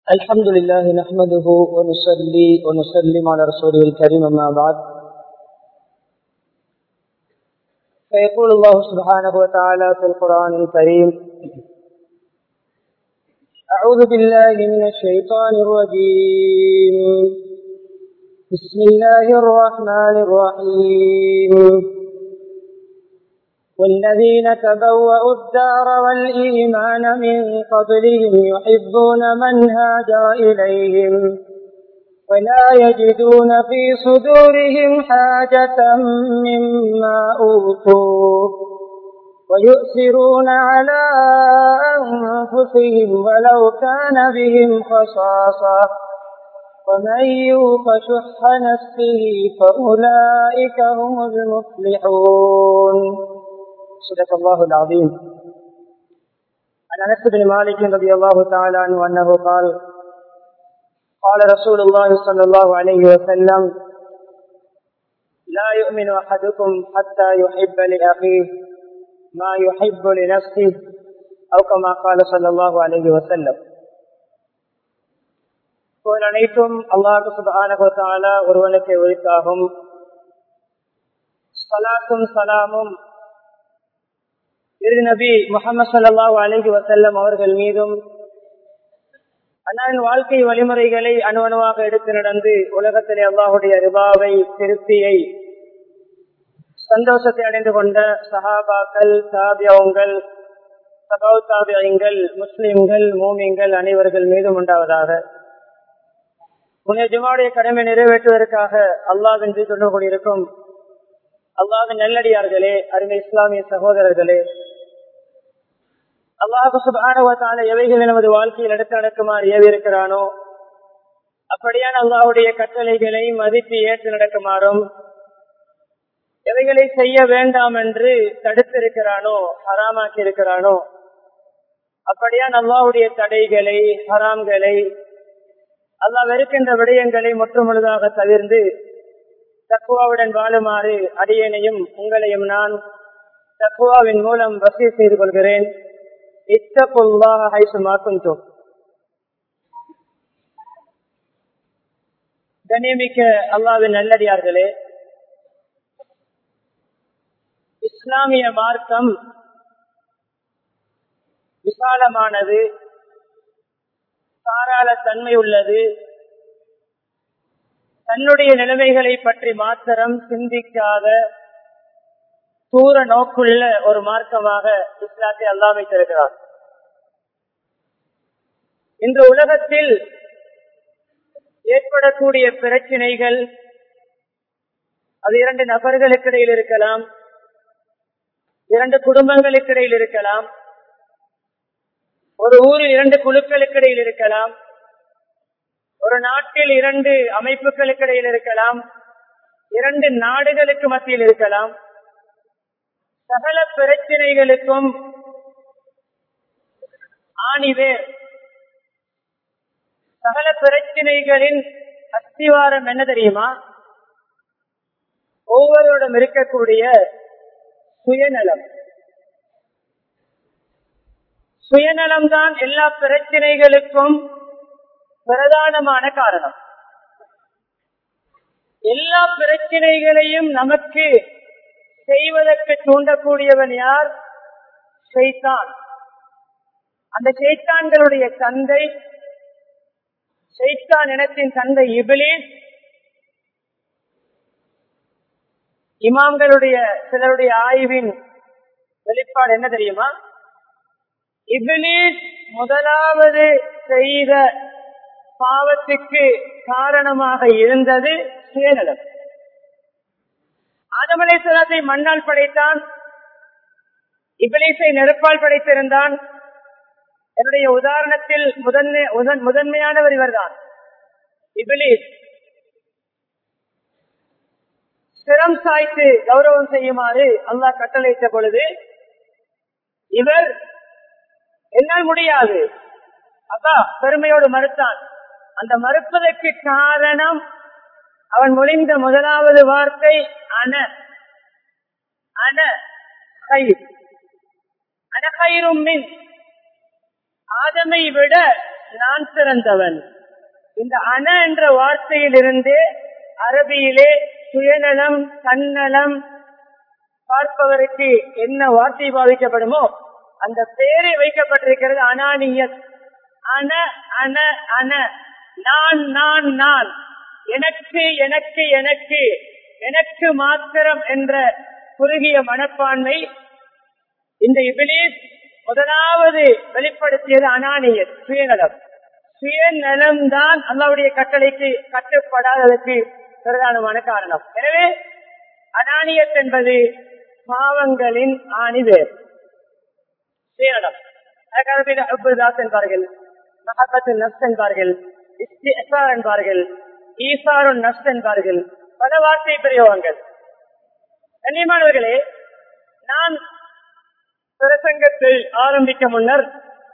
الحمد لله نحمده ونصلي ونسلم على رسوله الكريم أما بعد فيقول الله سبحانه وتعالى في القرآن الكريم أعوذ بالله من الشيطان الرجيم بسم الله الرحمن الرحيم والذين تبوأوا الدار والإيمان من قبلهم يحبون من هاجر إليهم ولا يجدون في صدورهم حاجة مما أوتوا ويؤثرون على أنفسهم ولو كان بهم خصاصة ومن يوق شح نفسه فأولئك هم المفلحون صدق الله العظيم عن انس بن مالك رضي الله تعالى عنه انه قال قال رسول الله صلى الله عليه وسلم لا يؤمن احدكم حتى يحب لاخيه ما يحب لنفسه او كما قال صلى الله عليه وسلم போல் அனைத்தும் அல்லாஹு சுபான ஒருவனுக்கு ஒழித்தாகும் சலாத்தும் சலாமும் இரு நபி முகமது சல்லாஹூ அலஹி வசல்லம் அவர்கள் மீதும் அண்ணாவின் வாழ்க்கை வழிமுறைகளை அணுவணுவாக எடுத்து நடந்து உலகத்திலே அல்லாஹுடைய ரிபாவை திருப்தியை சந்தோஷத்தை அடைந்து கொண்ட சஹாபாக்கள் தாபியங்கள் சபௌ தாபியங்கள் முஸ்லிம்கள் மூமிங்கள் அனைவர்கள் மீதும் உண்டாவதாக புனித ஜுமாவுடைய கடமை நிறைவேற்றுவதற்காக அல்லாவின் தொண்டு கொண்டிருக்கும் அல்லாவின் நல்லடியார்களே அருமை இஸ்லாமிய சகோதரர்களே அல்லாஹு சுபான எவைகள் நமது வாழ்க்கையில் எடுத்து நடக்குமாறு ஏவிருக்கிறானோ அப்படியான அல்லாஹுடைய கட்டளைகளை மதித்து ஏற்று நடக்குமாறும் எவைகளை செய்ய வேண்டாம் என்று தடுத்திருக்கிறானோ ஹராமாக்கி இருக்கிறானோ அப்படியான் அல்லாஹுடைய தடைகளை ஹராம்களை அல்லாஹ் வெறுக்கின்ற விடயங்களை முற்றுமுழுதாக தவிர்ந்து தக்குவாவுடன் வாழுமாறு அடியனையும் உங்களையும் நான் தக்குவாவின் மூலம் வசதி செய்து கொள்கிறேன் கண்ணியமிக்க அல்லாவின் நல்லடியார்களே இஸ்லாமிய மார்க்கம் விசாலமானது தாராள தன்மை உள்ளது தன்னுடைய நிலைமைகளை பற்றி மாத்திரம் சிந்திக்காத தூர நோக்குள்ள ஒரு மார்க்கமாக இஸ்லாத்தை அல்லா வைத்திருக்கிறார் இன்று உலகத்தில் ஏற்படக்கூடிய பிரச்சனைகள் அது இரண்டு நபர்களுக்கு இடையில் இருக்கலாம் இரண்டு குடும்பங்களுக்கு இடையில் இருக்கலாம் ஒரு ஊரில் இரண்டு குழுக்களுக்கு இடையில் இருக்கலாம் ஒரு நாட்டில் இரண்டு அமைப்புகளுக்கு இடையில் இருக்கலாம் இரண்டு நாடுகளுக்கு மத்தியில் இருக்கலாம் சகல பிரச்சனைகளுக்கும் ஆணிவேர் சகல பிரச்சனைகளின் அஸ்திவாரம் என்ன தெரியுமா ஒவ்வொருவரிடம் இருக்கக்கூடிய சுயநலம் சுயநலம் தான் எல்லா பிரச்சனைகளுக்கும் பிரதானமான காரணம் எல்லா பிரச்சனைகளையும் நமக்கு செய்வதற்கு தூண்டக்கூடியவன் யார் ஷைத்தான் அந்த ஷைத்தான்களுடைய தந்தை ஷைத்தான் இனத்தின் தந்தை இபிலிஸ் இமாம்களுடைய சிலருடைய ஆய்வின் வெளிப்பாடு என்ன தெரியுமா இபிலிஸ் முதலாவது செய்த பாவத்துக்கு காரணமாக இருந்தது சுயநலம் ஆதமலை சிலத்தை மண்ணால் படைத்தான் இபிலிசை நெருப்பால் படைத்திருந்தான் என்னுடைய உதாரணத்தில் முதன்மை முதன்மையானவர் இவர்தான் இபிலிஸ் சிரம் சாய்த்து கௌரவம் செய்யுமாறு அல்லாஹ் கட்டளையிட்ட பொழுது இவர் என்னால் முடியாது அப்பா பெருமையோடு மறுத்தான் அந்த மறுப்பதற்கு காரணம் அவன் மொழிந்த முதலாவது வார்த்தை அன அன அன கயிறும் மின் ஆதமை விட நான் சிறந்தவன் இந்த அன என்ற வார்த்தையிலிருந்து அரபியிலே சுயநலம் தன்னலம் பார்ப்பவருக்கு என்ன வார்த்தை பாவிக்கப்படுமோ அந்த பெயரை வைக்கப்பட்டிருக்கிறது அனானியத் அன அன அன நான் நான் நான் எனக்கு எனக்கு எனக்கு எனக்கு மாத்திரம் என்ற குறுகிய மனப்பான்மை இந்த இபிலிஸ் முதலாவது வெளிப்படுத்தியது அனானியத் சுயநலம் சுயநலம் தான் அல்லாவுடைய கட்டளைக்கு கட்டுப்படாததற்கு பிரதானமான காரணம் எனவே அனானியத் என்பது பாவங்களின் ஆணிவேர் சுயநலம் அபுதாஸ் என்பார்கள் மஹபத்து நப்ஸ் என்பார்கள் இஸ்திஃபார் என்பார்கள் ஈசாருன் நப்ஸ் என்பார்கள் பல வார்த்தை பிரயோகங்கள் கண்ணியமானவர்களே நான் பிரசங்கத்தை ஆரம்பிக்க முன்னர்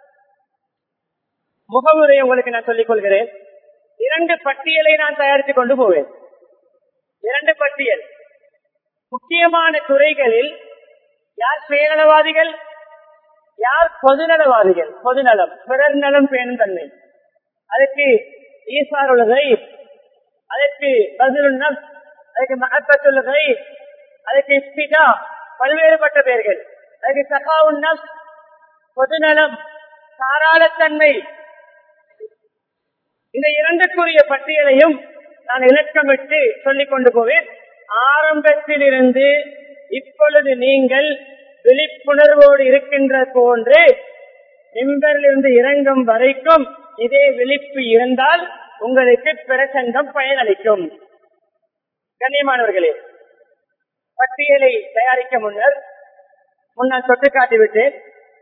முகமுறை உங்களுக்கு நான் சொல்லிக் கொள்கிறேன் இரண்டு பட்டியலை நான் தயாரித்துக் கொண்டு போவேன் இரண்டு பட்டியல் முக்கியமான துறைகளில் யார் சுயநலவாதிகள் யார் பொதுநலவாதிகள் பொதுநலம் பிறர் நலம் பேணும் தன்மை அதுக்கு ஈசாருள்ளதை அதற்கு பதிலுன்னம் அதுக்கு மகப்பத்துள்ளதை அதுக்கு இஸ்திகா பல்வேறுபட்ட பெயர்கள் அதுக்கு சகாவுன்னம் பொதுநலம் தாராளத்தன்மை இந்த இரண்டுக்குரிய பட்டியலையும் நான் இலக்கமிட்டு சொல்லிக் கொண்டு போவேன் ஆரம்பத்திலிருந்து இப்பொழுது நீங்கள் விழிப்புணர்வோடு இருக்கின்ற போன்று மிம்பரிலிருந்து இறங்கும் வரைக்கும் இதே விழிப்பு இருந்தால் உங்களுக்கு பிரசங்கம் பயனளிக்கும் கண்ணியமானவர்களே பட்டியலை தயாரிக்க முன்னர் முன்னால் தொட்டு காட்டிவிட்டேன்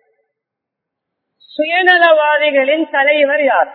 சுயநலவாதிகளின் தலைவர் யார்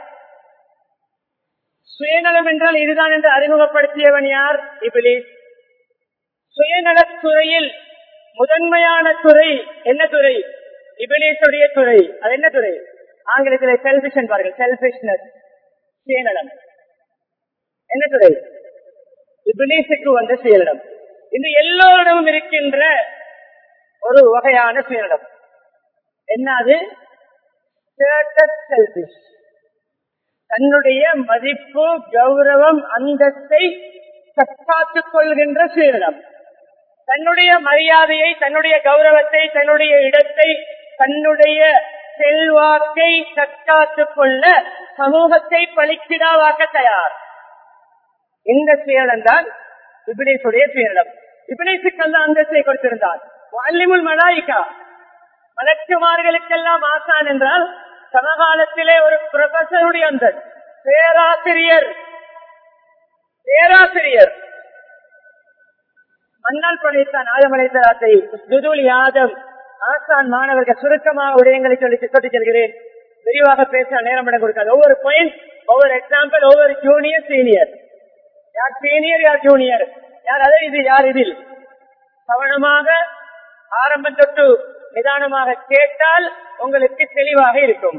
சுயநலம் என்றால் இதுதான் என்று அறிமுகப்படுத்தியவன் யார் இபிலிஸ் சுயநலத்துறையில் முதன்மையான துறை என்ன துறை இபிலிசுடைய துறை அது என்ன துறை ஆங்கிலத்தில் செல்பிஷ் என்பார்கள் செல்பிஷ்னஸ் சுயநலம் என்ன துறை இபிலிசுக்கு வந்த சுயநலம் இந்த எல்லோரிடமும் இருக்கின்ற ஒரு வகையான சுயநலம் என்ன அது செல்பிஷ் தன்னுடைய மதிப்பு கௌரவம் அந்தஸ்தை தற்காத்துக் கொள்கின்ற சுயநலம் தன்னுடைய மரியாதையை தன்னுடைய கௌரவத்தை தன்னுடைய இடத்தை தன்னுடைய செல்வாக்கை தற்காத்துக் கொள்ள சமூகத்தை பலிக்கிடாவாக்க தயார் இந்த சுயநலம் தான் இபிலேசுடைய சுயநலம் இபிலேசுக்கல்ல அந்தஸ்தை கொடுத்திருந்தார் வல்லிமுல் மலாய்கா மலக்குமார்களுக்கெல்லாம் ஆசான் என்றால் சமகாலத்திலே ஒரு புரொஃபசருடைய அந்த பேராசிரியர் பேராசிரியர் மன்னால் படைத்தான் ஆதம் அலைத்தலாத்தை துதுல் யாதம் ஆசான் மாணவர்கள் சுருக்கமாக விடயங்களை சொல்லி சொல்லி செல்கிறேன் விரிவாக பேச நேரம் இடம் கொடுக்காது ஒவ்வொரு பாயிண்ட் ஒவ்வொரு எக்ஸாம்பிள் ஒவ்வொரு ஜூனியர் சீனியர் யார் சீனியர் யார் ஜூனியர் யார் அதை இது யார் இதில் கவனமாக ஆரம்பம் தொட்டு நிதானமாக கேட்டால் உங்களுக்கு தெளிவாக இருக்கும்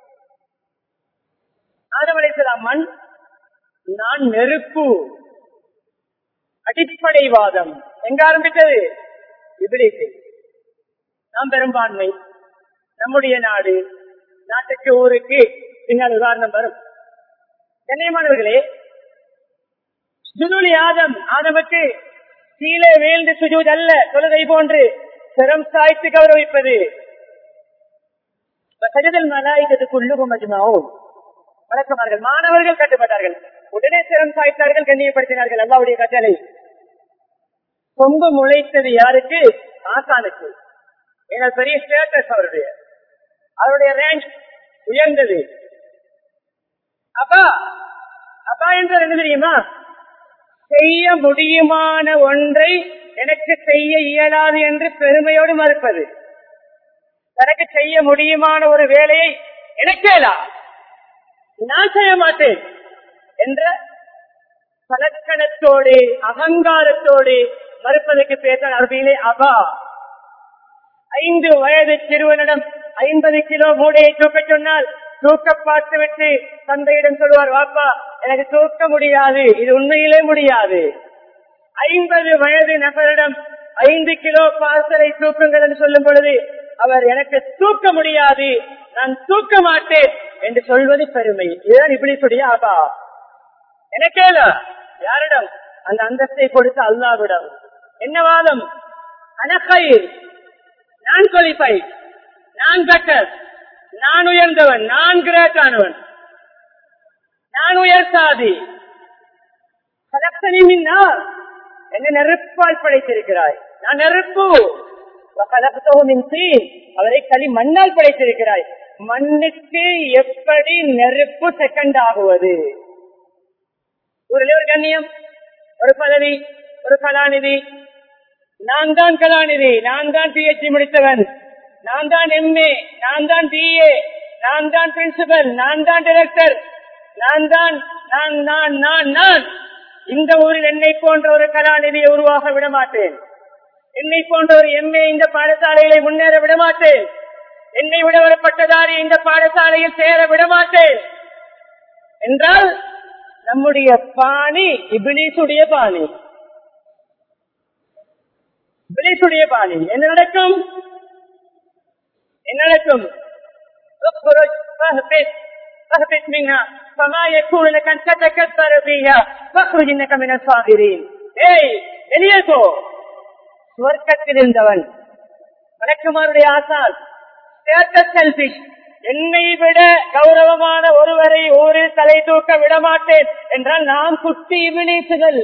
ஆதமலைசலாம் மண் நான் நெருப்பு அடிப்படைவாதம் எங்க ஆரம்பித்தது இப்படி நாம் பெரும்பான்மை நம்முடைய நாடு நாட்டுக்கு ஊருக்கு பின்னால் உதாரணம் வரும் கண்ணியமானவர்களே சுஜூலி ஆதம் ஆதமுக்கு கீழே வீழ்ந்து சுஜூத் அல்ல தொழுகை போன்று சிரம் சாய்த்து கௌரவிப்பது சஜதல் மலாய்கத்துக்குள்ளுகும் மஜ்மாவும் வழக்கமார்கள் மாணவர்கள் கட்டுப்பட்டார்கள் உடனே சிரம் சாய்த்தார்கள் கண்ணியப்படுத்தினார்கள் அல்லாவுடைய கட்டளை கொம்பு முளைத்தது யாருக்கு ஆசானுக்கு ஏன்னா பெரிய ஸ்டேட்டஸ் அவருடைய அவருடைய ரேங்க் உயர்ந்தது அப்பா அப்பா என்றால் என்ன தெரியுமா செய்ய முடியுமான ஒன்றை எனக்கு செய்ய இயலாது என்று பெருமையோடு மறுப்பது தனக்கு செய்ய முடியுமான ஒரு வேலையை எனக்கேலா நான் செய்ய மாட்டேன் என்ற பலக்கணத்தோடு அகங்காரத்தோடு மறுப்பதற்கு பேச அரபியிலே அபா ஐந்து வயது சிறுவனிடம் ஐம்பது கிலோ மூடையை தூக்க சொன்னால் தூக்க பார்த்து விட்டு தந்தையிடம் சொல்வார் வாப்பா எனக்கு தூக்க முடியாது இது உண்மையிலே முடியாது ஐம்பது வயது நபரிடம் ஐந்து கிலோ பார்சலை தூக்குங்கள் என்று சொல்லும் பொழுது அவர் எனக்கு தூக்க முடியாது நான் தூக்க மாட்டேன் என்று சொல்வது பெருமை இதுதான் இப்படி ஆபா எனக்கேல யாரிடம் அந்த அந்தஸ்தை கொடுத்த அல்லாவிடம் என்ன வாதம் அனக்கை நான் குவாலிஃபைட் நான் பெட்டர் நான் உயர்ந்தவன் நான் கிரேட் ஆனவன் நான் உயர் சாதி கலக்தனி மின்னார் என்ன நெருப்பால் படைத்திருக்கிறாய் நான் நெருப்பு அவரை களி மண்ணால் படைத்திருக்கிறாய் மண்ணுக்கு எப்படி நெருப்பு செகண்ட் ஆகுவது ஒரு ஒரு கண்ணியம் ஒரு பதவி ஒரு கலாநிதி நான் தான் கலாநிதி நான் தான் பிஹெச்டி முடித்தவன் நான் தான் எம்ஏ நான் தான் பிஏ நான் தான் பிரின்சிபல் நான் தான் டைரக்டர் நான் தான் நான் நான் நான் நான் இந்த ஊரில் என்னை போன்ற ஒரு கலாநிதியை உருவாக விட மாட்டேன் என்னை போன்ற ஒரு எம்ஏ இந்த பாடசாலைகளை முன்னேற விட மாட்டேன் என்னை விட ஒரு பட்டதாரி இந்த பாடசாலையில் சேர விட மாட்டேன் என்றால் நம்முடைய பாணி இபிலிசுடைய பாணி இபிலிசுடைய பாணி என்ன நடக்கும் என்ன நடக்கும் فاهبط منها فما يكون لك ان تتكبر فيها فاخرج انك من الصاغرين ஏய் வெளியே போ சுவர்க்கத்தில் இருந்தவன் வணக்குமாருடைய ஆசால் செல்பிஷ் என்னை விட கௌரவமான ஒருவரை ஊரில் தலை தூக்க விட மாட்டேன் என்றால் நாம் குட்டி இபிலீசுகள்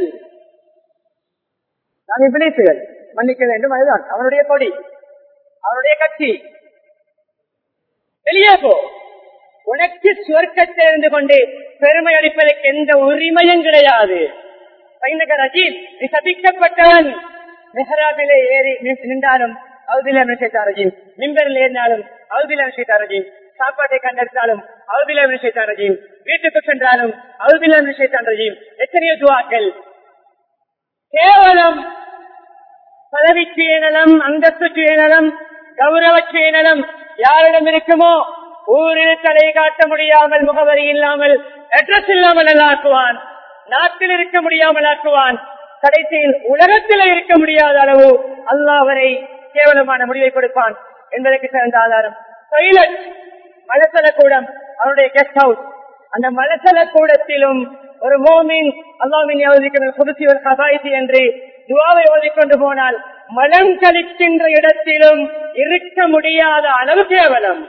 நாம் இபிலீசுகள் மன்னிக்க வேண்டும் அதுதான் அவனுடைய கொடி அவனுடைய கட்சி வெளியே போ உனக்கு சுவர்க்கத்தில் இருந்து கொண்டு பெருமை அளிப்பதற்கு எந்த உரிமையும் கிடையாது ரஜீத் நீ சபிக்கப்பட்டவன் மெஹராபிலே ஏறி நின்றாலும் அவதில நினைச்சாரஜீம் மிம்பரில் ஏறினாலும் அவதில நினைச்சாரஜீம் சாப்பாட்டை கண்டெடுத்தாலும் அவதில நினைச்சாரஜீம் வீட்டுக்கு சென்றாலும் அவதில நினைச்சாரஜீம் எத்தனையோ துவாக்கள் கேவலம் பதவி சுயநலம் அந்தஸ்து சுயநலம் கௌரவ சுயநலம் யாரிடம் இருக்குமோ ஊரில் தலை காட்ட முடியாமல் முகவரி இல்லாமல் அட்ரஸ் இல்லாமல் ஆக்குவான் நாட்டில் இருக்க முடியாமல் ஆக்குவான் கடைசியில் உலகத்தில் இருக்க முடியாத அளவு அல்லாவரை கேவலமான முடிவை கொடுப்பான் என்பதற்கு சிறந்த ஆதாரம் டொய்லெட் மலசல கூடம் அவருடைய கெஸ்ட் ஹவுஸ் அந்த மலசல கூடத்திலும் ஒரு மோமின் அல்லாமின் புதுசி ஒரு கபாய்ச்சி என்று துவாவை ஓதிக்கொண்டு போனால் மலம் கழிக்கின்ற இடத்திலும் இருக்க முடியாத அளவு கேவலம்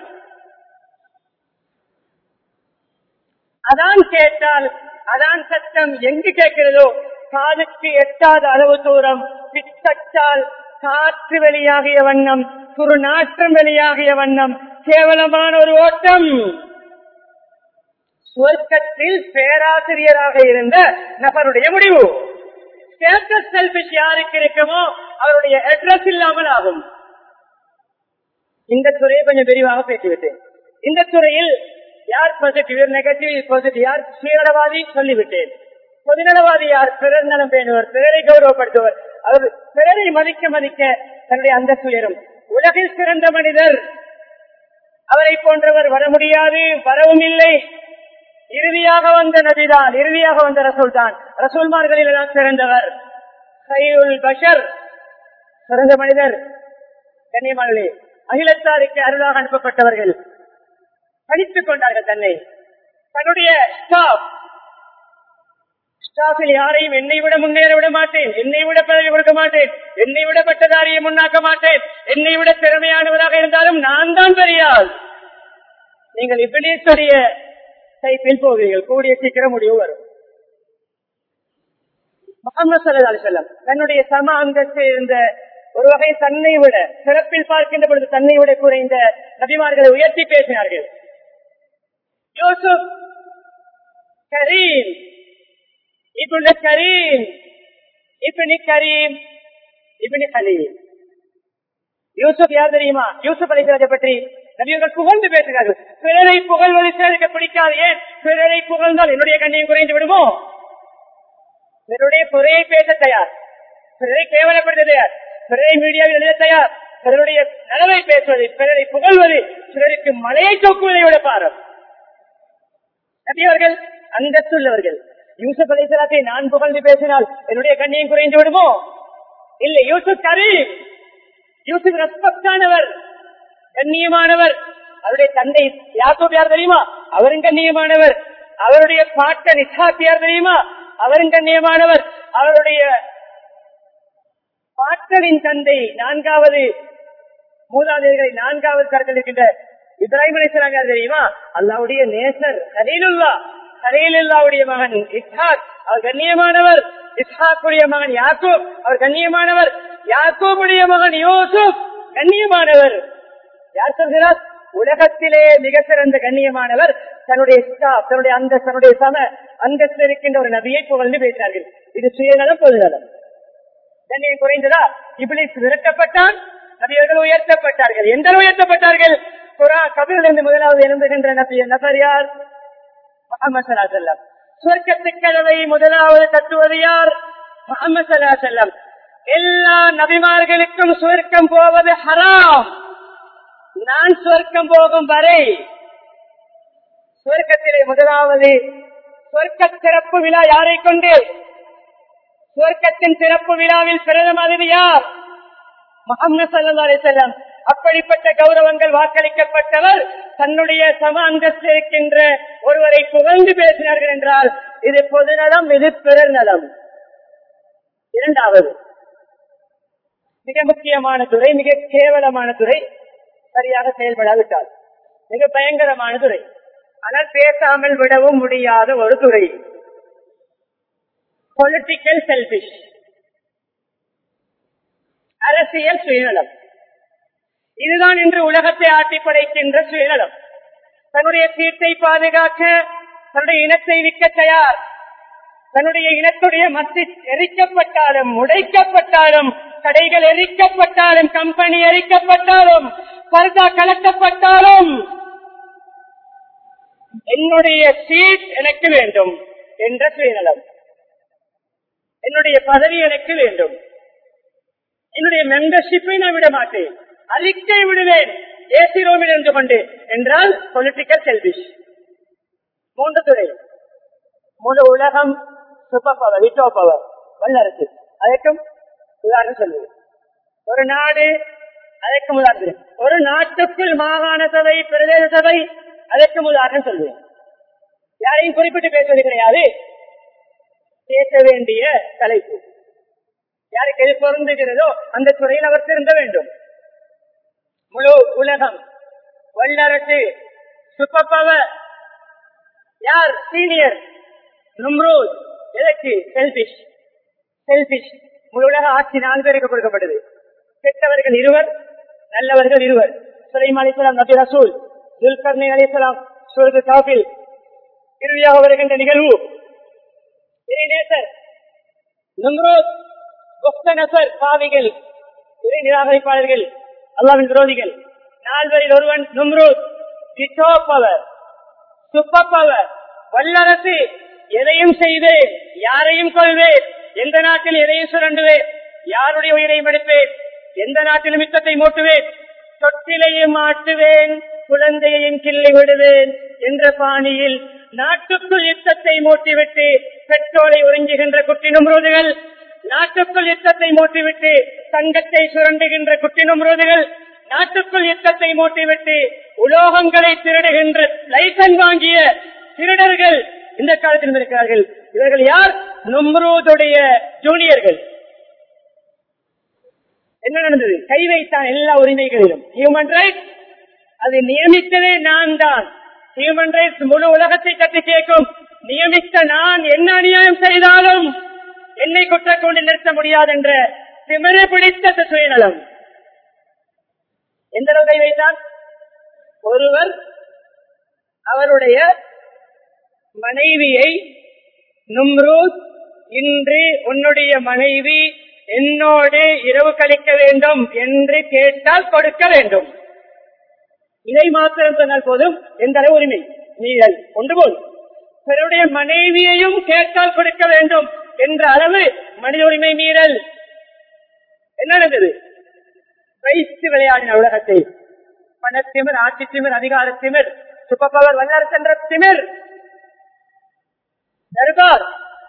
அதான் கேட்டால் அதான் சத்தம் எங்கு கேட்கிறதோ காதுக்கு எட்டாத அளவு தூரம் பித்தச்சால் காற்று வெளியாகிய வண்ணம் துரு நாற்றம் வெளியாகிய வண்ணம் கேவலமான ஒரு ஓட்டம் சுவர்க்கத்தில் பேராசிரியராக இருந்த நபருடைய முடிவு செல்பிஷ் யாருக்கு இருக்குமோ அவருடைய அட்ரஸ் இல்லாமல் ஆகும் இந்த துறையை கொஞ்சம் விரிவாக பேசிவிட்டேன் இந்த துறையில் யார் பாசிட்டிவ் நெகட்டிவ் பாசிட்டிவ் யார் சுயநலவாதி சொல்லிவிட்டேன் பொதுநலவாதி யார் பிறர் நலம் பேணுவர் பிறரை கௌரவப்படுத்துவர் அவர் பிறரை மதிக்க மதிக்க தன்னுடைய அந்த சுயரும் உலகில் சிறந்த மனிதர் அவரை போன்றவர் வர முடியாது வரவும் இல்லை இறுதியாக வந்த நபிதான் இறுதியாக வந்த ரசூல் தான் ரசூல்மார்களில் எல்லாம் சிறந்தவர் பஷர் சிறந்த மனிதர் கண்ணியமானே அகிலத்தாருக்கு அருளாக அனுப்பப்பட்டவர்கள் படித்துக் கொண்டார்கள் தன்னை தன்னுடைய ஸ்டாஃப் ஸ்டாஃபில் யாரையும் என்னை விட முன்னேற விட மாட்டேன் என்னை விட பதவி கொடுக்க மாட்டேன் என்னை விட பட்டதாரியை முன்னாக்க மாட்டேன் என்னை விட திறமையானவராக இருந்தாலும் நான் தான் பெரியாள் நீங்கள் இபிலியத்துடைய சைப்பில் போகிறீர்கள் கூடிய சீக்கிரம் முடிவு வரும் முகமது சல்லா செல்லம் தன்னுடைய சம அந்தஸ்து இருந்த ஒரு வகை தன்னை விட சிறப்பில் பார்க்கின்ற பொழுது தன்னை விட குறைந்த நபிமார்களை உயர்த்தி பேசினார்கள் யூசுப் கரீம் இப்படி கரீம் இப்படி கரீம் இப்படி கலீம் யூசுப் யார் தெரியுமா யூசுப் அலிசராஜை பற்றி நபியர்கள் புகழ்ந்து பேசுகிறார்கள் பிறரை புகழ்வது சிலருக்கு பிடிக்காது ஏன் பிறரை புகழ்ந்தால் என்னுடைய கண்ணியம் குறைந்து விடுமோ பிறருடைய குறையை பேச தயார் பிறரை கேவலப்படுத்த தயார் பிறரை மீடியாவில் எழுத தயார் பிறருடைய நலவை பேசுவது பிறரை புகழ்வது சிலருக்கு மலையை தூக்குவதை விட பாரம் நபியவர்கள் அந்தஸ்துள்ளவர்கள் யூசுப் அலிசலாத்தை நான் புகழ்ந்து பேசினால் என்னுடைய கண்ணியம் குறைந்து விடுமோ இல்லை யூசுப் கரீம் யூசுப் ரெஸ்பெக்டானவர் கண்ணியமானவர் அவருடைய தந்தை யாக்கோப் யார் தெரியுமா அவரும் கண்ணியமானவர் அவருடைய பாட்டன் இசாத்தியார் தெரியுமா அவரும் கண்ணியமானவர் அவருடைய பாட்டலின் தந்தை நான்காவது மூதாதையர்களை நான்காவது கருத்தில் இருக்கின்ற இப்ராஹிம் அலிஸ்லாங்க தெரியுமா அல்லாவுடைய நேசர் ஹலீலுல்லா ஹலீலுல்லாவுடைய மகன் இஸ்ஹாக் அவர் கண்ணியமானவர் இஸ்ஹாக்குடைய மகன் யாக்கூப் அவர் கண்ணியமானவர் யாக்கூபுடைய மகன் யூசுப் கண்ணியமானவர் யார் சொல்கிறார் உலகத்திலே மிக சிறந்த கண்ணியமானவர் தன்னுடைய ஸ்டாப் தன்னுடைய அந்த தன்னுடைய சம அந்தஸ்து இருக்கின்ற ஒரு நபியை புகழ்ந்து பேசினார்கள் இது சுயநலம் பொதுநலம் கண்ணியம் குறைந்ததா இபிலிஸ் விரட்டப்பட்டான் நபியர்கள் உயர்த்தப்பட்டார்கள் எந்த உயர்த்தப்பட்டார்கள் குரா கபிலிருந்து முதலாவது எழுந்துகின்ற நபிய நபர் யார் முகமது சலா செல்லம் சொர்க்கத்துக்கதவை முதலாவது தட்டுவது யார் முகமது சலா செல்லம் எல்லா நபிமார்களுக்கும் சுவர்க்கம் போவது ஹராம் நான் சுவர்க்கம் போகும் வரை சுவர்க்கத்திலே முதலாவது சொர்க்க சிறப்பு விழா யாரை கொண்டு சுவர்க்கத்தின் சிறப்பு விழாவில் பிரதம அதிபதி யார் முகமது சல்லா அலிசல்லாம் அப்படிப்பட்ட கௌரவங்கள் வாக்களிக்கப்பட்டவர் தன்னுடைய சம அந்தஸ்து இருக்கின்ற ஒருவரை புகழ்ந்து பேசினார்கள் என்றால் இது பொதுநலம் இது பிறர் நலம் இரண்டாவது மிக முக்கியமான துறை மிக கேவலமான துறை சரியாக செயல்படாவிட்டால் மிக பயங்கரமான துறை ஆனால் பேசாமல் விடவும் முடியாத ஒரு துறை பொலிட்டிக்கல் செல்பிஷ் அரசியல் சுயநலம் இதுதான் இன்று உலகத்தை ஆட்டி படைக்கின்ற சுயநலம் தன்னுடைய சீட்டை பாதுகாக்க தன்னுடைய இனத்தை விற்க தயார் தன்னுடைய இனத்துடைய மஸ்ஜித் எரிக்கப்பட்டாலும் உடைக்கப்பட்டாலும் கடைகள் எரிக்கப்பட்டாலும் கம்பெனி எரிக்கப்பட்டாலும் பர்தா கலக்கப்பட்டாலும் என்னுடைய சீட் எனக்கு வேண்டும் என்ற சுயநலம் என்னுடைய பதவி எனக்கு வேண்டும் என்னுடைய மெம்பர்ஷிப்பை நான் விட மாட்டேன் அழிக்கை விடுவேன் ஏசி ரோமில் இருந்து கொண்டு என்றால் பொலிட்டிக்கல் செல்விஷ் மூன்று துறை முழு உலகம் சூப்பர் பவர் விட்டோ பவர் வல்லரசு அதற்கும் உதாரணம் சொல்லுவேன் ஒரு நாடு அதற்கும் உதாரணம் ஒரு நாட்டுக்குள் மாகாண சபை பிரதேச சபை அதற்கும் உதாரணம் சொல்லுவேன் யாரையும் குறிப்பிட்டு பேசுவது கிடையாது பேச வேண்டிய தலைப்பு யாருக்கு எது பொருந்துகிறதோ அந்த துறையில் அவர் திருந்த வேண்டும் முழு உலகம் வல்லரசு சூப்பர் பவர் யார் சீனியர் நும்ரூத் எதற்கு செல்பிஷ் செல்பிஷ் முழு உலக ஆட்சி நான்கு பேருக்கு கொடுக்கப்பட்டது கெட்டவர்கள் இருவர் நல்லவர்கள் இருவர் சுலைம் அலிசலாம் நபி ரசூல் துல்கர்னி அலிசலாம் சூரது காபில் இறுதியாக வருகின்ற நிகழ்வு இறைநேசர் நும்ரோத் குப்தனசர் பாவிகள் இறை நிராகரிப்பாளர்கள் அல்லாவின் விரோதிகள் நால்வரில் ஒருவன் நும்ரூத் பவர் சுப்ப பவர் வல்லரசு எதையும் செய்வேன் யாரையும் கொள்வேன் எந்த நாட்டில் எதையும் சுரண்டுவேன் யாருடைய உயிரையும் எடுப்பேன் எந்த நாட்டிலும் யுத்தத்தை மூட்டுவேன் தொட்டிலையும் ஆட்டுவேன் குழந்தையையும் கிள்ளி விடுவேன் என்ற பாணியில் நாட்டுக்குள் யுத்தத்தை மூட்டிவிட்டு பெட்ரோலை உறிஞ்சுகின்ற குட்டினும் ரோதுகள் நாட்டுக்குள் யுத்தத்தை மூட்டிவிட்டு தங்கத்தை சுரண்டுகின்ற குட்டினும் ரோதுகள் நாட்டுக்குள் யுத்தத்தை மூட்டிவிட்டு உலோகங்களை திருடுகின்ற லைசன்ஸ் வாங்கிய திருடர்கள் இந்த காலத்தில் இருக்கிறார்கள் இவர்கள் யார் நும்ரூதுடைய ஜூனியர்கள் என்ன நடந்தது கை வைத்தான் எல்லா உரிமைகளிலும் ஹியூமன் ரைட்ஸ் அது நியமித்ததே நான் தான் ஹியூமன் ரைட்ஸ் முழு உலகத்தை கட்டி கேட்கும் நியமித்த நான் என்ன அநியாயம் செய்தாலும் என்னை குற்ற கொண்டு நிறுத்த முடியாது என்ற திமிர பிடித்த சுயநலம் எந்த அளவு கை வைத்தான் ஒருவர் அவருடைய மனைவியை நும்ரூத் இன்று உன்னுடைய மனைவி என்னோடு இரவு கழிக்க வேண்டும் என்று கேட்டால் கொடுக்க வேண்டும் இதை மாத்திரம் சொன்னால் போதும் எந்த அளவு உரிமை நீங்கள் கொண்டு போல் பிறருடைய மனைவியையும் கேட்டால் கொடுக்க வேண்டும் என்ற அளவு மனித உரிமை மீறல் என்ன நடந்தது வைத்து விளையாடின உலகத்தை பணத்திமிர் ஆட்சி திமிர் அதிகார திமிர் சுப்பவர் வல்லரசு என்ற திமிர் தர்பார்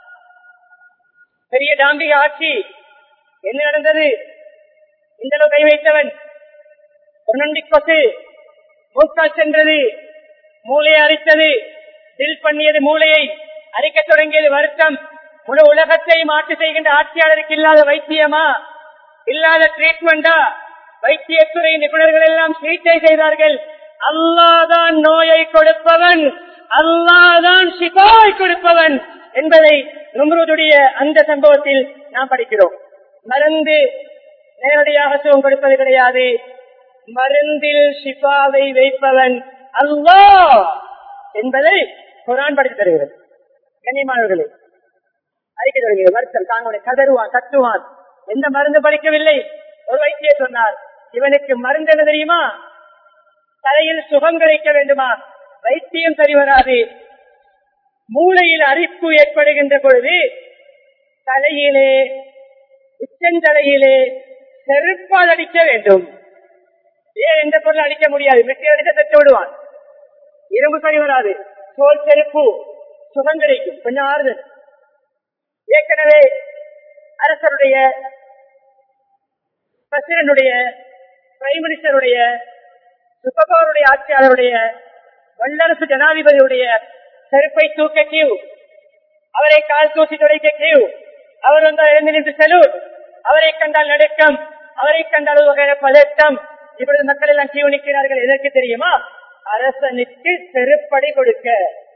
பெரிய டாம்பிக ஆட்சி என்ன நடந்தது இந்த அளவு கை வைத்தவன் பொன்னண்டி கொசு மூக்கால் சென்றது மூளையை அரித்தது தில் பண்ணியது மூளையை அரிக்க தொடங்கியது வருத்தம் முழு உலகத்தை மாற்று செய்கின்ற ஆட்சியாளருக்கு இல்லாத வைத்தியமா இல்லாத ட்ரீட்மெண்டா வைத்தியத்துறை நிபுணர்கள் எல்லாம் சிகிச்சை செய்தார்கள் அல்லாதான் நோயை கொடுப்பவன் அல்லாதான் சிபாய் கொடுப்பவன் என்பதை நும்ருதுடைய அந்த சம்பவத்தில் நாம் படிக்கிறோம் மருந்து நேரடியாக சுகம் கொடுப்பது கிடையாது மருந்தில் ஷிஃபாவை வைப்பவன் அல்லாஹ் என்பதை குரான் படித்து தருகிறது கண்ணியமானவர்களே அறிக்கை தொடங்கியது வருத்தம் தாங்க கதறுவான் கத்துவான் எந்த மருந்து படிக்கவில்லை ஒரு வைத்தியர் சொன்னார் இவனுக்கு மருந்து என்ன தெரியுமா தலையில் சுகம் கிடைக்க வேண்டுமா வைத்தியம் சரி வராது மூளையில் அரிப்பு ஏற்படுகின்ற பொழுது தலையிலே உச்சந்தலையிலே செருப்பால் அடிக்க வேண்டும் ஏன் எந்த பொருள் அடிக்க முடியாது வெட்டி அடிக்க தட்டு விடுவான் இரும்பு சரி வராது தோல் செருப்பு சுகம் கிடைக்கும் கொஞ்சம் ஆறுதல் ஏற்கனவே அரசருடைய பிரசிடண்டுடைய பிரைம் மினிஸ்டருடைய சுப்பபவருடைய ஆட்சியாளருடைய வல்லரசு ஜனாதிபதியுடைய செருப்பை தூக்க கியூ அவரை கால் தூசி துடைக்க கியூ அவர் வந்தால் எழுந்து நின்று செலவு அவரை கண்டால் நடுக்கம் அவரை கண்டால் ஒரு வகையான பதட்டம் இப்பொழுது மக்கள் எல்லாம் கியூ நிற்கிறார்கள் எதற்கு தெரியுமா அரசனுக்கு செருப்படை கொடுக்க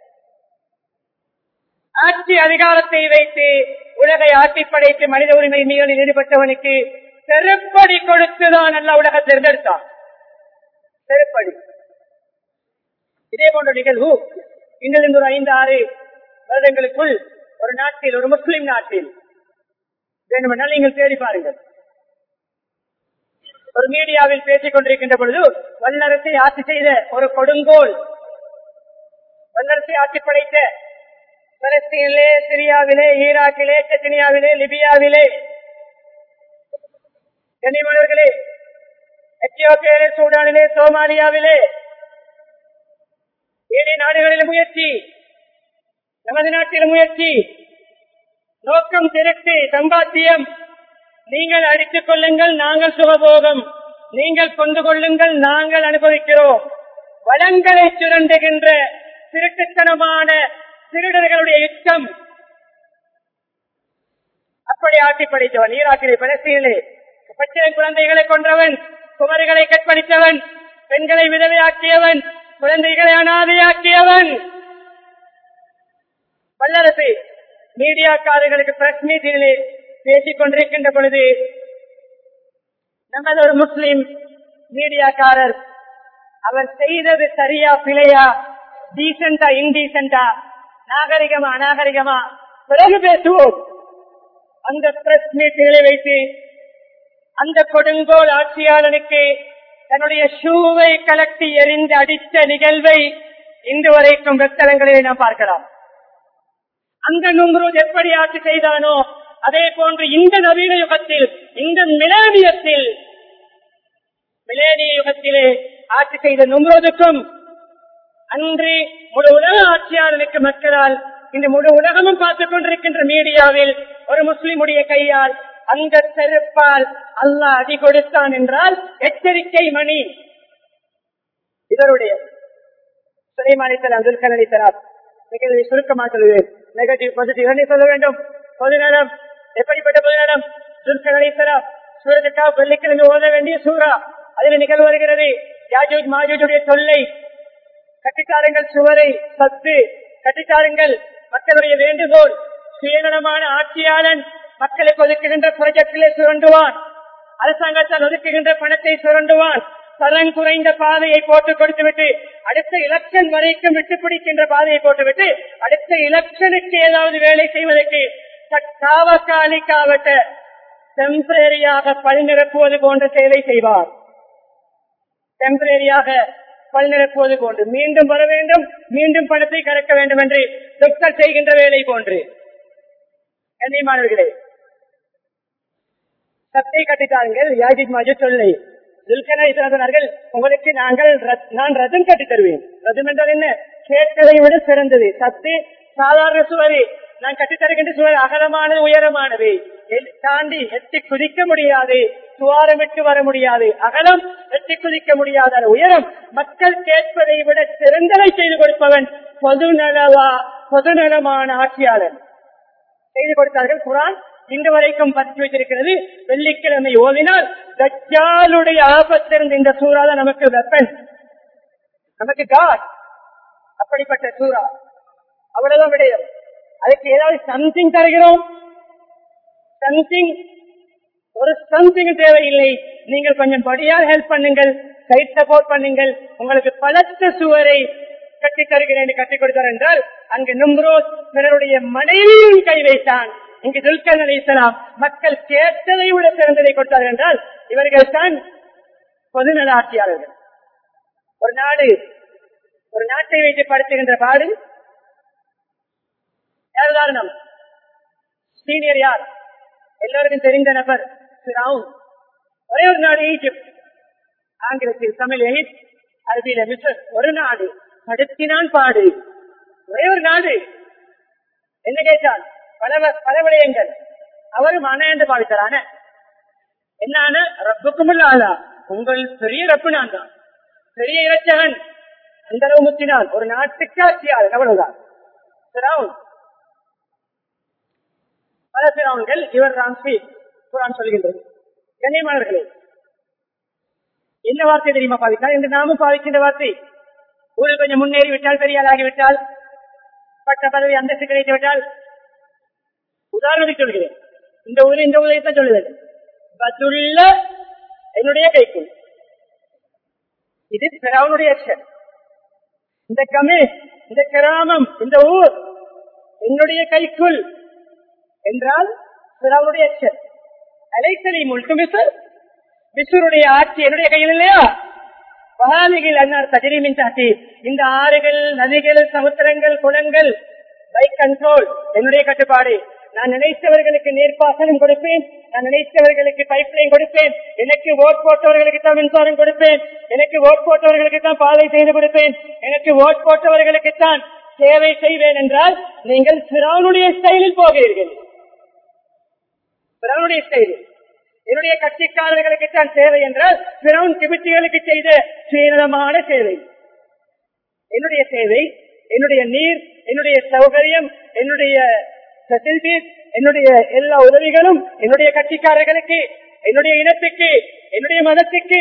ஆட்சி அதிகாரத்தை வைத்து உலகை ஆட்சி படைத்து மனித உரிமை மீறலில் ஈடுபட்டவனுக்கு செருப்படி கொடுத்துதான் நல்ல உலக தேர்ந்தெடுத்தான் செருப்படி இதே போன்ற நிகழ்வு இன்றிலிருந்து ஒரு ஐந்து ஆறு வருடங்களுக்குள் ஒரு நாட்டில் ஒரு முஸ்லிம் நாட்டில் வேண்டுமென்றால் நீங்கள் தேடி பாருங்கள் ஒரு மீடியாவில் பேசிக் கொண்டிருக்கின்ற பொழுது வல்லரசை ஆட்சி செய்த ஒரு கொடுங்கோல் வல்லரசை ஆட்சி படைத்த பலஸ்தீனிலே சிரியாவிலே ஈராக்கிலே செச்சனியாவிலே லிபியாவிலே கனிமணர்களே எத்தியோப்பியாவிலே சூடானிலே சோமாலியாவிலே ஏழை நாடுகளில் முயற்சி நமது நாட்டில் முயற்சி நோக்கம் திருட்டு சம்பாத்தியம் நீங்கள் அடித்துக் கொள்ளுங்கள் நாங்கள் சுகபோகம் நீங்கள் கொண்டு கொள்ளுங்கள் நாங்கள் அனுபவிக்கிறோம் வளங்களை சுரண்டுகின்ற திருட்டுத்தனமான திருடர்களுடைய யுத்தம் அப்படி ஆட்சி படைத்தவன் ஈராக்கிலே பலஸ்தீனிலே பச்சை குழந்தைகளை கொன்றவன் குமரிகளை கற்பழித்தவன் பெண்களை விதவையாக்கியவன் குழந்தைகளை அனாதையாக்கியவன் வல்லரசு மீடியாக்காரர்களுக்கு பிரஸ் மீட்டிலே பேசிக் கொண்டிருக்கின்ற பொழுது நமது ஒரு முஸ்லிம் மீடியாக்காரர் அவர் செய்தது சரியா பிழையா டீசெண்டா இன்டீசெண்டா நாகரிகமா அநாகரிகமா பிறகு பேசுவோம் அந்த பிரஸ் மீட்டிகளை வைத்து அந்த கொடுங்கோல் ஆட்சியாளனுக்கு தன்னுடைய ஷூவை கலட்டி எரிந்து அடித்த நிகழ்வை இன்று வரைக்கும் வெத்தலங்களில் நாம் பார்க்கலாம் அந்த நுங்குரோத் எப்படி ஆட்சி செய்தானோ அதே போன்று இந்த நவீன யுகத்தில் இந்த மிலேனியத்தில் மிலேனிய யுகத்திலே ஆட்சி செய்த நுங்குரோதுக்கும் அன்று முழு உலக ஆட்சியாளனுக்கு மக்களால் இந்த முழு உலகமும் பார்த்துக் கொண்டிருக்கின்ற மீடியாவில் ஒரு முஸ்லிமுடைய கையால் அந்த செருப்பால் அல்லாஹ் அடி கொடுத்தான் என்றால் எச்சரிக்கை மணி இதனுடைய சுலைமானித்தலாம் துல்கன் அளித்தலாம் நிகழ்வை சுருக்கமாக சொல்லுவேன் நெகட்டிவ் பாசிட்டிவ் என்ன சொல்ல வேண்டும் பொதுநலம் எப்படிப்பட்ட பொதுநலம் துல்கன் அளித்தலாம் சூரத்துக்கா வெள்ளிக்கிழமை ஓத வேண்டிய சூறா அதில் நிகழ்வு வருகிறது யாஜூஜ் மாஜூஜுடைய தொல்லை கட்டித்தாருங்கள் சுவரை சத்து கட்டித்தாருங்கள் மக்களுடைய வேண்டுகோள் சுயநலமான ஆட்சியாளன் மக்களுக்கு ஒதுக்குகின்ற ப்ராஜெக்டிலே சுரண்டுவான் அரசாங்கத்தால் ஒதுக்குகின்ற பணத்தை சுரண்டுவான் தரம் குறைந்த பாதையை போட்டு கொடுத்துவிட்டு அடுத்த எலெக்ஷன் வரைக்கும் விட்டு பிடிக்கின்ற பாதையை போட்டுவிட்டு அடுத்த எலெக்ஷனுக்கு ஏதாவது வேலை செய்வதற்கு காவக்காலிக்காவட்ட டெம்பரரியாக பல்நிரப்புவது போன்ற சேவை செய்வார் டெம்பரரியாக பல்நிரப்புவது போன்று மீண்டும் வர வேண்டும் மீண்டும் பணத்தை கறக்க வேண்டும் என்று டாக்டர் செய்கின்ற வேலை போன்று கண்ணியமானவர்களே சத்தை கட்டித்தார்கள் யாஜித் மாஜித் சொல்லை சொன்னார்கள் உங்களுக்கு நாங்கள் நான் ரதம் கட்டி தருவேன் ரதம் என்றால் என்ன கேட்கதை விட சிறந்தது சத்து சாதாரண சுவரி நான் கட்டித்தருகின்ற சுவர் அகலமானது உயரமானது தாண்டி எட்டி குதிக்க முடியாது துவாரமிட்டு வர முடியாது அகலம் வெட்டி குதிக்க முடியாத உயரம் மக்கள் கேட்பதை விட சிறந்ததை செய்து கொடுப்பவன் பொதுநலவா பொதுநலமான ஆட்சியாளர் செய்து கொடுத்தார்கள் குரான் இன்று வரைக்கும் பற்றி வைத்திருக்கிறது வெள்ளிக்கிழமை ஓதினால் தஜ்ஜாலுடைய ஆபத்திலிருந்து இந்த சூறாத நமக்கு வெப்பன் நமக்கு காட் அப்படிப்பட்ட சூறா அவ்வளவுதான் விடயம் அதுக்கு ஏதாவது சம்திங் தருகிறோம் சம்திங் ஒரு சம்திங் தேவையில்லை நீங்கள் கொஞ்சம் படியால் ஹெல்ப் பண்ணுங்கள் சைட் சப்போர்ட் பண்ணுங்கள் உங்களுக்கு பலத்த சுவரை கட்டி தருகிறேன் கட்டி கொடுத்தார் என்றால் அங்கு நும்ரோஸ் பிறருடைய மனைவியும் கை வைத்தான் இங்கு துல்கர் அலிசலாம் மக்கள் கேட்டதை விட சிறந்ததை கொடுத்தார்கள் என்றால் இவர்கள் தான் பொதுநல ஆட்சியாளர்கள் ஒரு நாடு ஒரு நாட்டை வைத்து படுத்துகின்ற பாடு யார் உதாரணம் சீனியர் யார் எல்லோருக்கும் தெரிந்த நபர் ஃபிரௌன். ஒரே ஒரு நாடு ஈஜிப்ட் ஆங்கிலத்தில் தமிழ் எகிப்த் அரபியில மிஸ்ர் ஒரு நாடு படுத்தினான் பாடு ஒரே ஒரு நாடு என்ன கேட்டால் பல வ- பல விடயங்கள் அவரும் அணை என்று பாவித்தாரான என்னான ரப்புக்கும் ஆளா உங்கள் பெரிய ரப்பு நான் தான் பெரிய இறைச்சகன் அந்த அளவு முத்தினால் ஒரு நாட்டுக்கு ஆட்சியாளர் அவ்வளவுதான் ஃபிரௌன். பல பிறவன்கள் இவர் ராம்சி குரான் சொல்கின்றது கண்ணியமானவர்களே என்ன வார்த்தை தெரியுமா பாவித்தால் என்று நாமும் பாவிக்கின்ற வார்த்தை ஊரில் கொஞ்சம் முன்னேறி விட்டால் பெரிய ஆளாகிவிட்டால் பட்ட பதவி அந்தஸ்து கிடைத்து விட்டால் உதாரணத்துக்கு சொல்கிறேன் இந்த ஊரில் இந்த ஊரை தான் சொல்லுவது பத்துள்ள என்னுடைய கைக்குள் இது பிறவனுடைய action. இந்த கமேஷ் இந்த கிராமம் இந்த ஊர் என்னுடைய கைக்குள் என்றால் பிறவுடைய அலைத்தலை முழுக்க மிசர் மிசருடைய ஆட்சி என்னுடைய கையில் இல்லையா வகாமிகள் அன்னார் தஜிரிமின் சாட்டி இந்த ஆறுகள் நதிகள் சமுத்திரங்கள் குளங்கள் பை கண்ட்ரோல் என்னுடைய கட்டுப்பாடு நான் நினைத்தவர்களுக்கு நீர்ப்பாசனம் கொடுப்பேன் நான் நினைத்தவர்களுக்கு பைப் லைன் கொடுப்பேன் எனக்கு ஓட் போட்டவர்களுக்கு தான் மின்சாரம் கொடுப்பேன் எனக்கு ஓட் போட்டவர்களுக்கு தான் பாதை செய்து கொடுப்பேன் எனக்கு ஓட் போட்டவர்களுக்கு தான் சேவை செய்வேன் என்றால் நீங்கள் சிறானுடைய ஸ்டைலில் போகிறீர்கள் பிறனுடைய ஸ்டைல் என்னுடைய கட்சிக்காரர்களுக்கு தான் சேவை என்றால் பிறன் திபெத்திகளுக்கு செய்த சுயநலமான சேவை என்னுடைய சேவை என்னுடைய நீர் என்னுடைய சௌகரியம் என்னுடைய ஃபெசிலிட்டிஸ் என்னுடைய எல்லா உதவிகளும் என்னுடைய கட்சிக்காரர்களுக்கு என்னுடைய இனத்துக்கு என்னுடைய மதத்துக்கு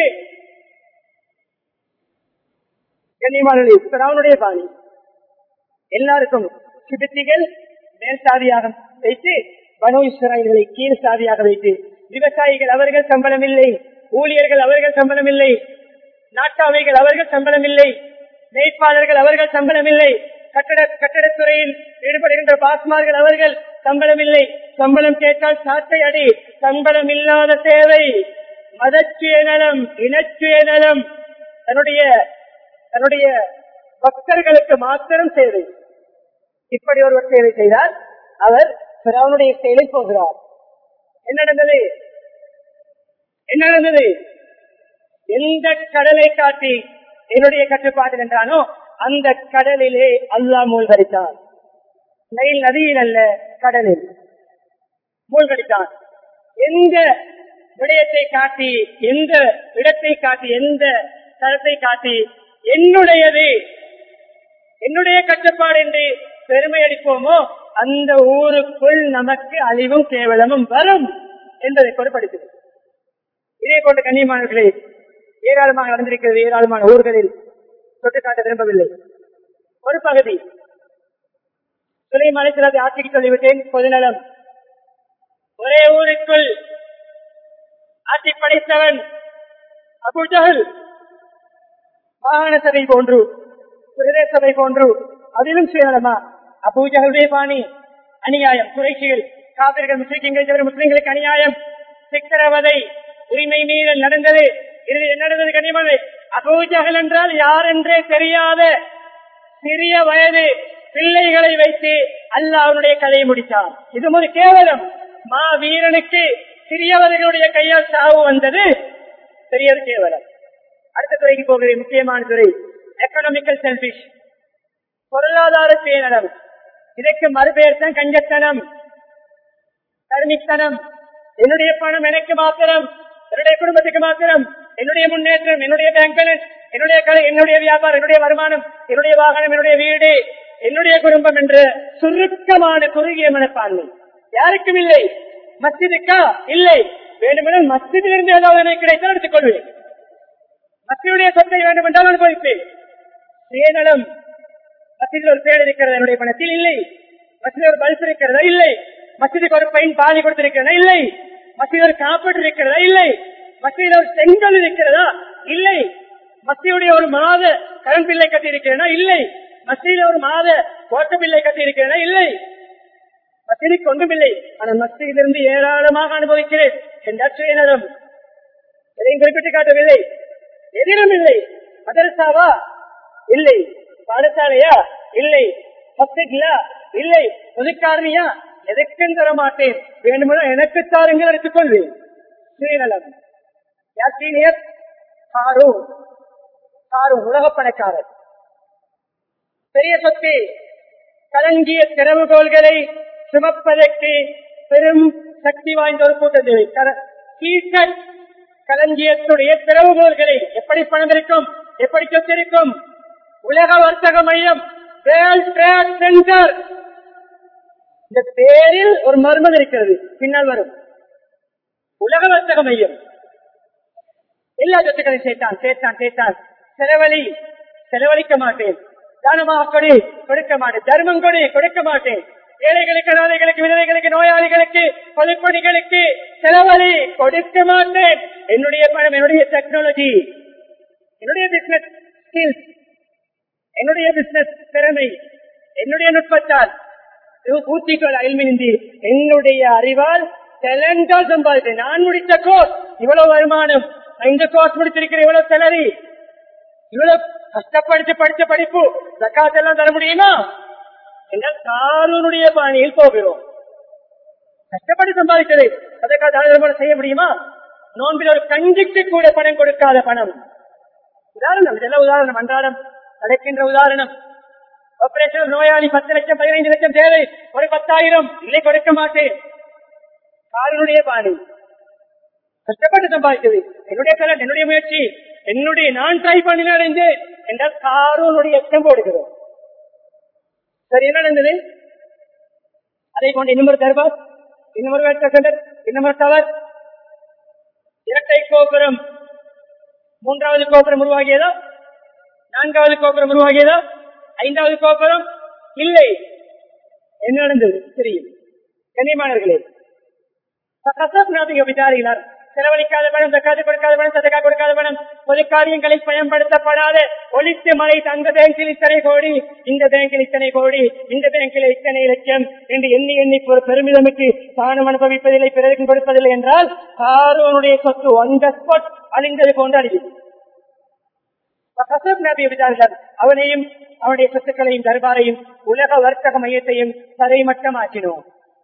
கண்ணியமானது பிறனுடைய பாணி எல்லாருக்கும் சிபித்திகள் மேல் சாதியாக வைத்து பனு இஸ்ராயல்களை கீழ் சாதியாக வைத்து விவசாயிகள் அவர்கள் சம்பளம் இல்லை ஊழியர்கள் அவர்கள் சம்பளம் இல்லை நாட்டாமைகள் அவர்கள் சம்பளம் இல்லை மேய்ப்பாளர்கள் அவர்கள் சம்பளம் இல்லை கட்டட கட்டடத்துறையில் ஈடுபடுகின்ற பாஸ்மார்கள் அவர்கள் சம்பளம் இல்லை சம்பளம் கேட்டால் சாட்டை அடி சம்பளம் இல்லாத சேவை மதச்சுயநலம் இனச்சுயநலம் தன்னுடைய தன்னுடைய பக்தர்களுக்கு மாத்திரம் சேவை இப்படி ஒருவர் சேவை செய்தால் அவர் பிறவனுடைய செயலில் போகிறார் என்ன நடந்தது என்ன நடந்தது எந்த கடலை காட்டி என்னுடைய கட்டுப்பாட்டில் என்றானோ அந்த கடலிலே அல்லாஹ் மூழ்கடித்தான் நைல் நதியில் அல்ல கடலில் மூழ்கடித்தான் எந்த விடயத்தை காட்டி எந்த இடத்தை காட்டி எந்த தரத்தை காட்டி என்னுடையது என்னுடைய கட்டுப்பாடு என்று பெருமை அடிப்போமோ அந்த ஊருக்குள் நமக்கு அழிவும் கேவலமும் வரும் என்பதை பொருட்படுத்துகிறது இதே போன்ற கண்ணியமானவர்களே ஏராளமாக நடந்திருக்கிறது ஏராளமான ஊர்களில் தொட்டு காட்ட விரும்பவில்லை ஒரு பகுதி சுலைமான் அலைஹிஸ்ஸலாத்தை ஆட்சிக்கு சொல்லிவிட்டேன் பொதுநலம் ஒரே ஊருக்குள் ஆட்சி படைத்தவன் அபுஜஹல் மாகாண சபை போன்று பிரதேச சபை போன்று அதிலும் சுயநலமா அபூஜகளுடைய பாணி அநியாயம் குறைச்சிகள் காவிர்கள் முஸ்லிம்கள் தவிர முஸ்லிம்களுக்கு அநியாயம் சித்திரவதை உரிமை மீறல் நடந்தது இது என்ன நடந்தது கனிமது அபூஜகல் என்றால் யார் என்றே தெரியாத சிறிய வயது பிள்ளைகளை வைத்து அல்லாஹ் அவனுடைய கதையை முடித்தார் இது ஒரு கேவலம் மா வீரனுக்கு சிறியவர்களுடைய கையால் சாவு வந்தது பெரிய ஒரு கேவலம் அடுத்த துறைக்கு போகிறது முக்கியமான துறை எக்கனாமிக்கல் செல்பிஷ் பொருளாதார சுயநலம் இதற்கு மறுபெயர் தான் கஞ்சத்தனம் தர்மித்தனம் என்னுடைய பணம் எனக்கு மாத்திரம் என்னுடைய குடும்பத்துக்கு மாத்திரம் என்னுடைய முன்னேற்றம் என்னுடைய பேங்க் பேலன்ஸ் என்னுடைய கடை என்னுடைய வியாபாரம் என்னுடைய வருமானம் என்னுடைய வாகனம் என்னுடைய வீடு என்னுடைய குடும்பம் என்ற சுருக்கமான குறுகிய மனப்பான்மை யாருக்கும் இல்லை மஸ்ஜிதுக்கா இல்லை வேண்டுமென்றால் மஸ்ஜிதிலிருந்து ஏதாவது எனக்கு கிடைத்தால் எடுத்துக் கொள்வேன் மஸ்ஜிதுடைய சொத்தை வேண்டும் என்றால் அனுபவிப்பேன் சுயநலம் மஸ்ஜிதில் ஒரு பேர் இருக்கிறது என்னுடைய பணத்தில் இல்லை மஸ்ஜிதில் ஒரு பல்ஸ் இருக்கிறதா இல்லை மஸ்ஜிதுக்கு ஒரு பையன் பாதி கொடுத்திருக்கிறதா இல்லை மஸ்ஜிதில் ஒரு காப்பீடு இருக்கிறதா இல்லை மஸ்ஜிதில் ஒரு செங்கல் இருக்கிறதா இல்லை மஸ்ஜியுடைய ஒரு மாத கரண்ட் பில்லை கட்டி இருக்கிறதா இல்லை மஸ்ஜிதில் ஒரு மாத ஓட்ட பில்லை கட்டி இருக்கிறதா இல்லை மஸ்ஜிதுக்கு ஒன்றும் இல்லை ஆனால் மஸ்ஜிதிலிருந்து ஏராளமாக அனுபவிக்கிறேன் என்ற சுயநலம் எதையும் குறிப்பிட்டு காட்டவில்லை எதிலும் இல்லை மதரசாவா இல்லை பாடசாலையா இல்லை ஹாஸ்பிட்டலா இல்லை முதுக்காரணியா எதற்கும் தர மாட்டேன் வேண்டுமென எனக்கு தாருங்கள் எடுத்துக்கொள்வேன் சுயநலம் யார் சீனியர் காரு காரு உலக பணக்காரர் பெரிய சொத்து கலங்கிய திறவுகோள்களை சுமப்பதற்கு பெரும் சக்தி வாய்ந்த ஒரு கூட்டத்தை களஞ்சியத்துடைய திறவுகோள்களை எப்படி பணம் இருக்கும் எப்படி சொத்து இருக்கும் உலக வர்த்தக மையம் வேர்ல்ட் ட்ரேட் சென்டர் இந்த பேரில் ஒரு மர்மம் இருக்கிறது பின்னால் வரும் உலக வர்த்தக மையம் எல்லா சொத்துக்களையும் சேர்த்தான் சேர்த்தான் சேர்த்தான் செலவழி செலவழிக்க மாட்டேன் தானமாக கொடி கொடுக்க மாட்டேன் தர்மம் கொடி கொடுக்க மாட்டேன் ஏழைகளுக்கு அனாதைகளுக்கு விதவைகளுக்கு நோயாளிகளுக்கு பொதுப்பணிகளுக்கு செலவழி கொடுக்க மாட்டேன் என்னுடைய பணம் என்னுடைய டெக்னாலஜி என்னுடைய பிசினஸ் ஸ்கில்ஸ் என்னுடைய பிசினஸ் திறமை என்னுடைய நுட்பத்தால் ஊத்திக்கொள் அயல்மிந்தி என்னுடைய அறிவால் டேலண்டால் சம்பாதித்தேன் நான் முடித்த கோர்ஸ் இவ்வளவு வருமானம் இந்த கோர்ஸ் முடித்திருக்கிற இவ்வளவு செலரி இவ்வளவு கஷ்டப்படுத்தி படிச்ச படிப்பு ஜக்காத் எல்லாம் தர முடியுமா என்றால் காரூனுடைய பாணியில் போகிறோம் கஷ்டப்பட்டு சம்பாதித்தது அதற்காக தாராளமாக செய்ய முடியுமா நோன்பில் ஒரு கஞ்சிக்கு கூட பணம் கொடுக்காத பணம் உதாரணம் இதெல்லாம் உதாரணம் அன்றாடம் நடக்கின்ற உதாரணம் ஆபரேஷன் நோயாளி பத்து லட்சம் பதினைந்து லட்சம் தேவை ஒரு பத்தாயிரம் இல்லை கொடுக்க மாட்டேன் காரனுடைய பாணி கஷ்டப்பட்டு சம்பாதித்தது என்னுடைய கலன் என்னுடைய முயற்சி என்னுடைய நான் ட்ரை பண்ணி அடைந்தேன் என்றால் காரனுடைய எச்சம் போடுகிறோம் சரி என்ன நடந்தது அதை கொண்டு இன்னொரு தர்பார் இன்னொரு வேட்டர் இன்னொரு டவர் இரட்டை கோபுரம் மூன்றாவது கோபுரம் உருவாகியதா நான்காவது கோபுரம் உருவாகியதா ஐந்தாவது கோபுரம் இல்லை என்ன நடந்தது தெரியும் கண்ணியமானவர்களே விசாரிகிறார் செலவழிக்காத பணம் தக்காது கொடுக்காத பணம் சதக்கா கொடுக்காத பணம் பொது காரியங்களில் பயன்படுத்தப்படாத ஒழித்து மலை அந்த பேங்கில் இத்தனை கோடி இந்த பேங்கில் இத்தனை கோடி இந்த பேங்கில் இத்தனை லட்சம் என்று எண்ணி எண்ணி ஒரு பெருமிதமிட்டு தானும் அனுபவிப்பதில்லை பிறருக்கும் கொடுப்பதில்லை என்றால் காரோனுடைய சொத்து ஒன் ஸ்பாட் அழிந்தது போன்று அழிவு அவனையும் அவனுடைய சொத்துக்களையும் தர்பாரையும் உலக வர்த்தக மையத்தையும் தரைமட்டமாக்கினோம்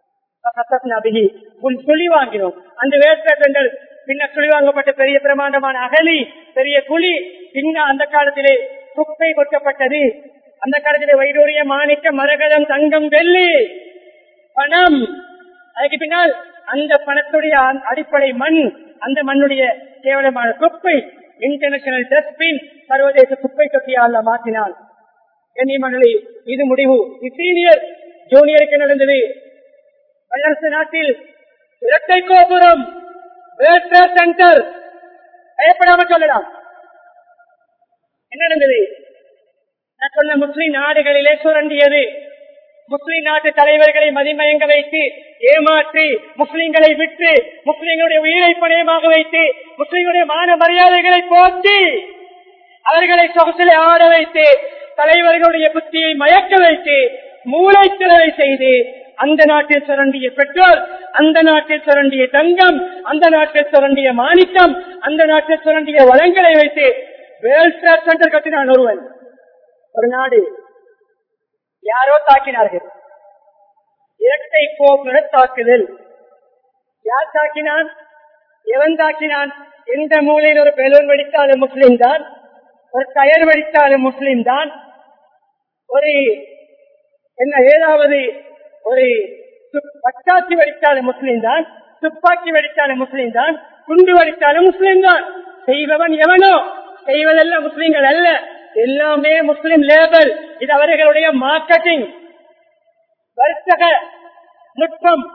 சுழி வாங்கினோம் அந்த வேட்கள் பின்னர் சுழி வாங்கப்பட்ட பெரிய பிரமாண்டமான அகலி பெரிய குழி பின்ன அந்த காலத்திலே குப்பை கொட்டப்பட்டது அந்த காலத்திலே வைடூரிய மாணிக்க மரகதம் தங்கம் வெள்ளி பணம் அதுக்கு பின்னால் அந்த பணத்துடைய அடிப்படை மண் அந்த மண்ணுடைய கேவலமான குப்பை இன்டர்நேஷனல் டஸ்ட்பின் சர்வதேச குப்பை தொட்டியால் மாற்றினான் கண்ணியமணி இது முடிவு சீனியர் ஜூனியருக்கு நடந்தது வல்லரசு நாட்டில் இரட்டை கோபுரம் சென்டர் பயப்படாம சொல்லலாம் என்ன நடந்தது நான் சொன்ன முஸ்லிம் நாடுகளிலே சுரண்டியது முஸ்லிம் நாட்டு தலைவர்களை மதிமயங்க வைத்து ஏமாற்றி முஸ்லிம்களை விட்டு முஸ்லிம்களுடைய உயிரை பணயமாக வைத்து முஸ்லிம்களுடைய மான மரியாதைகளை போற்றி அவர்களை சொகசிலை ஆட வைத்து தலைவர்களுடைய புத்தியை மயக்க வைத்து மூளைத்திறவை செய்து அந்த நாட்டில் சுரண்டிய பெட்ரோல் அந்த நாட்டில் சுரண்டிய தங்கம் அந்த நாட்டில் சுரண்டிய மாணிக்கம் அந்த நாட்டில் சுரண்டிய வளங்களை வைத்து வேர்ல்ட் ட்ரேட் சென்டர் கட்டினான் ஒருவன் ஒரு நாடு யாரோ தாக்கினார்கள் இரட்டை கோபுர தாக்குதல் யார் தாக்கினான் எவன் தாக்கினான் எந்த மூலையில் ஒரு பெலூன் வெடித்தாலும் முஸ்லிம் தான் ஒரு டயர் வெடித்தாலும் முஸ்லிம் தான் ஒரு என்ன ஏதாவது ஒரு பட்டாசி வெடித்தாலும் முஸ்லிம் தான் துப்பாக்கி வெடித்தாலும் முஸ்லிம் தான் குண்டு வடித்தாலும் முஸ்லிம் தான் செய்பவன் எவனோ செய்வதெல்லாம் முஸ்லிம்கள் அல்ல எல்லாமே முஸ்லிம் லேபல் இது அவர்களுடைய மார்க்கெட்டிங் வர்த்தக நுட்பம்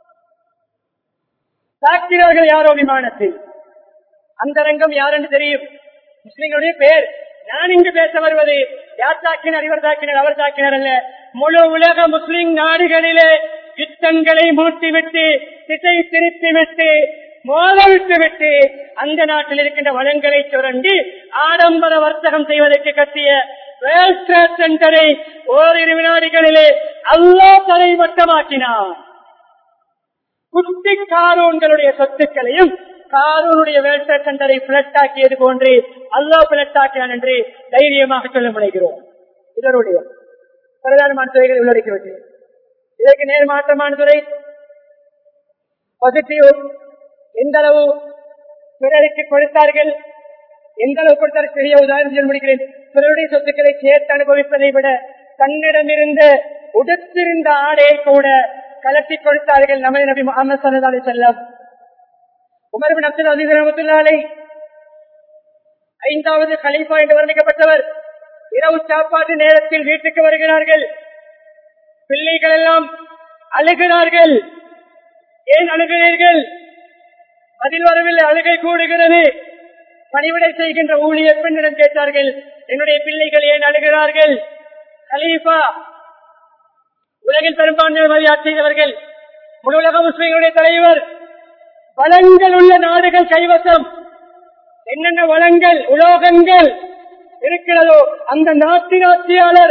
தாக்கிறார்கள் யாரோ விமானத்தில் அந்த ரங்கம் யார் என்று தெரியும் முஸ்லிம்களுடைய பேர் நான் இங்கு பேச வருவது யார் தாக்கினார் இவர் தாக்கினார் அவர் தாக்கினார் அல்ல முழு உலக முஸ்லிம் நாடுகளிலே யுத்தங்களை மூட்டிவிட்டு திசை திருப்பி விட்டு மோத விட்டு விட்டு அந்த நாட்டில் இருக்கின்ற வளங்களை சுரண்டி ஆடம்பர வர்த்தகம் செய்வதற்கு கட்டிய வேர்ல்ட் ட்ரேட் சென்டரை ஓரிரு வினாடிகளிலே அல்லா தலை மட்டமாக்கினார் குட்டி காரூன்களுடைய சொத்துக்களையும் காரூனுடைய வேல்ட் ட்ரேட் சென்டரை பிளட் ஆக்கியது போன்று அல்லா பிளட் ஆக்கினான் என்று தைரியமாக சொல்ல முனைகிறோம் இதனுடைய பிரதானமான துறைகளை உள்ளடக்கிவிட்டு இதற்கு நேர் மாற்றமான துறை பாசிட்டிவ் எந்த அளவு பிறருக்கு கொடுத்தார்கள் எந்த அளவு கொடுத்தார் பெரிய உதாரணம் சொல்ல முடிகிறேன் பிறருடைய சொத்துக்களை சேர்த்து அனுபவிப்பதை விட தன்னிடமிருந்து உடுத்திருந்த ஆடையை கூட கலட்டி கொடுத்தார்கள் நமது நபி முகமது சல்லி செல்லம் உமர்பின் அப்துல் அசீஸ் ரஹமத்துல்லாலை ஐந்தாவது கலிஃபா என்று வர்ணிக்கப்பட்டவர் இரவு சாப்பாட்டு நேரத்தில் வீட்டுக்கு வருகிறார்கள் பிள்ளைகள் எல்லாம் அழுகிறார்கள் ஏன் அழுகிறீர்கள் அதில் வரவில்லை அழுகை கூடுகிறது பணிவிடை செய்கின்ற ஊழியர் பெண்ணிடம் கேட்டார்கள் என்னுடைய பிள்ளைகள் ஏன் அழுகிறார்கள் கலீஃபா உலகில் பெரும்பான்மை மரியாதை செய்தவர்கள் முழு உலக முஸ்லிம்களுடைய தலைவர் வளங்கள் உள்ள நாடுகள் கைவசம் என்னென்ன வளங்கள் உலோகங்கள் இருக்கிறதோ அந்த நாட்டின் ஆட்சியாளர்